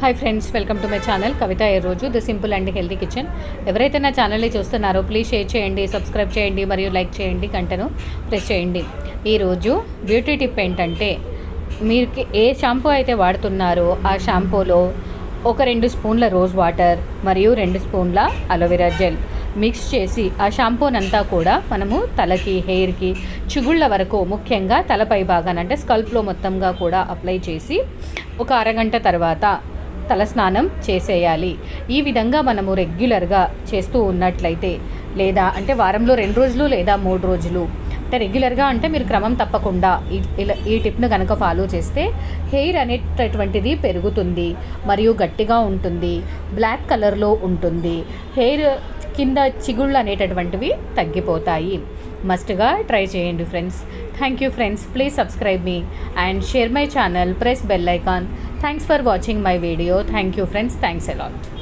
hi friends welcome to my channel Kavitha ఏ రోజు the simple and healthy kitchen ఎవరైతే నా ఛానల్ని చూస్తున్నారో ప్లీజ్ షేర్ చేయండి సబ్స్క్రైబ్ చేయండి మరియు లైక్ చేయండి గంటను ప్రెస్ చేయండి ఈరోజు బ్యూటీ టిప్ ఏంటంటే మీరు ఏ షాంపూ అయితే వాడుతున్నారో ఆ షాంపూలో ఒక రెండు స్పూన్ల రోజ్ వాటర్ మరియు రెండు స్పూన్ల అలోవెరా జెల్ మిక్స్ చేసి ఆ షాంపూనంతా కూడా మనము తలకి హెయిర్కి చిగుళ్ళ వరకు ముఖ్యంగా తలపై భాగాన అంటే స్కల్ప్లో మొత్తంగా కూడా అప్లై చేసి ఒక అరగంట తర్వాత తలస్నానం చేసేయాలి ఈ విధంగా మనము రెగ్యులర్గా చేస్తూ ఉన్నట్లయితే లేదా అంటే వారంలో రెండు రోజులు లేదా మూడు రోజులు అంటే రెగ్యులర్గా అంటే మీరు క్రమం తప్పకుండా ఈ ఇలా ఈ టిప్ను కనుక ఫాలో చేస్తే హెయిర్ అనేటటువంటిది పెరుగుతుంది మరియు గట్టిగా ఉంటుంది బ్లాక్ కలర్లో ఉంటుంది హెయిర్ కింద చిగుళ్ళు అనేటటువంటివి తగ్గిపోతాయి మస్ట్గా ట్రై చేయండి friends thank you friends please subscribe మీ and share my channel press bell icon thanks for watching my video thank you friends thanks allot